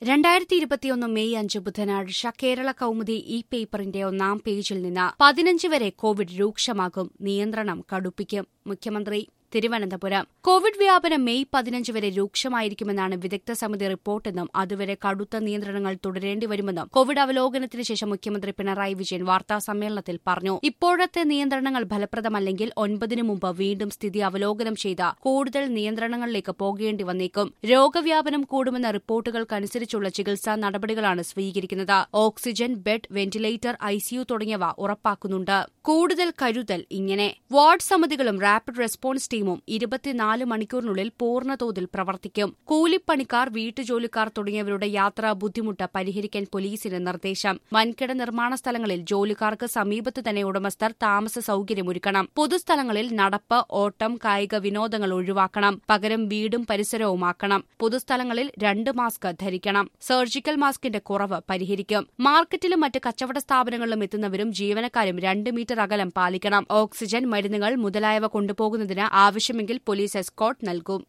രണ്ടായിരത്തി ഇരുപത്തിയൊന്ന് മെയ് അഞ്ച് ബുധനാഴ്ച കേരള കൌമുദി ഇ പേപ്പറിന്റെ ഒന്നാം പേജിൽ നിന്ന് പതിനഞ്ച് വരെ കോവിഡ് രൂക്ഷമാകും നിയന്ത്രണം കടുപ്പിക്കും മുഖ്യമന്ത്രി തിരുവനന്തപുരം കോവിഡ് വ്യാപനം മെയ് പതിനഞ്ച് വരെ രൂക്ഷമായിരിക്കുമെന്നാണ് വിദഗ്ധ സമിതി റിപ്പോർട്ടെന്നും അതുവരെ കടുത്ത നിയന്ത്രണങ്ങൾ തുടരേണ്ടി വരുമെന്നും കോവിഡ് അവലോകനത്തിന് ശേഷം മുഖ്യമന്ത്രി പിണറായി വിജയൻ വാർത്താ സമ്മേളനത്തിൽ പറഞ്ഞു ഇപ്പോഴത്തെ നിയന്ത്രണങ്ങൾ ഫലപ്രദമല്ലെങ്കിൽ ഒൻപതിനു മുമ്പ് വീണ്ടും സ്ഥിതി അവലോകനം ചെയ്ത് കൂടുതൽ നിയന്ത്രണങ്ങളിലേക്ക് പോകേണ്ടി വന്നേക്കും രോഗവ്യാപനം കൂടുമെന്ന റിപ്പോർട്ടുകൾക്കനുസരിച്ചുള്ള ചികിത്സാ നടപടികളാണ് സ്വീകരിക്കുന്നത് ഓക്സിജൻ ബെഡ് വെന്റിലേറ്റർ ഐസിയു തുടങ്ങിയവ ഉറപ്പാക്കുന്നുണ്ട് കൂടുതൽ കരുതൽ ഇങ്ങനെ വാർഡ് സമിതികളും റാപ്പിഡ് റെസ്പോൺസ് ടീമും ഇരുപത്തിനാല് മണിക്കൂറിനുള്ളിൽ പൂർണ്ണതോതിൽ പ്രവർത്തിക്കും കൂലിപ്പണിക്കാർ വീട്ടുജോലിക്കാർ തുടങ്ങിയവരുടെ യാത്രാ ബുദ്ധിമുട്ട് പരിഹരിക്കാൻ പോലീസിന് നിർദ്ദേശം വൻകിട നിർമ്മാണ സ്ഥലങ്ങളിൽ ജോലിക്കാർക്ക് സമീപത്ത് തന്നെ ഉടമസ്ഥർ താമസ സൌകര്യമൊരുക്കണം പൊതുസ്ഥലങ്ങളിൽ നടപ്പ് ഓട്ടം കായിക വിനോദങ്ങൾ ഒഴിവാക്കണം പകരം വീടും പരിസരവുമാക്കണം പൊതുസ്ഥലങ്ങളിൽ രണ്ട് മാസ്ക് ധരിക്കണം സർജിക്കൽ മാസ്കിന്റെ കുറവ് പരിഹരിക്കും മാർക്കറ്റിലും മറ്റ് കച്ചവട സ്ഥാപനങ്ങളിലും എത്തുന്നവരും ജീവനക്കാരും രണ്ട് മീറ്റർ അകലം പാലിക്കണം ഓക്സിജൻ മരുന്നുകൾ മുതലായവ കൊണ്ടുപോകുന്നതിന് ആവശ്യമെങ്കിൽ പോലീസ് എസ്കോട്ട് നൽകും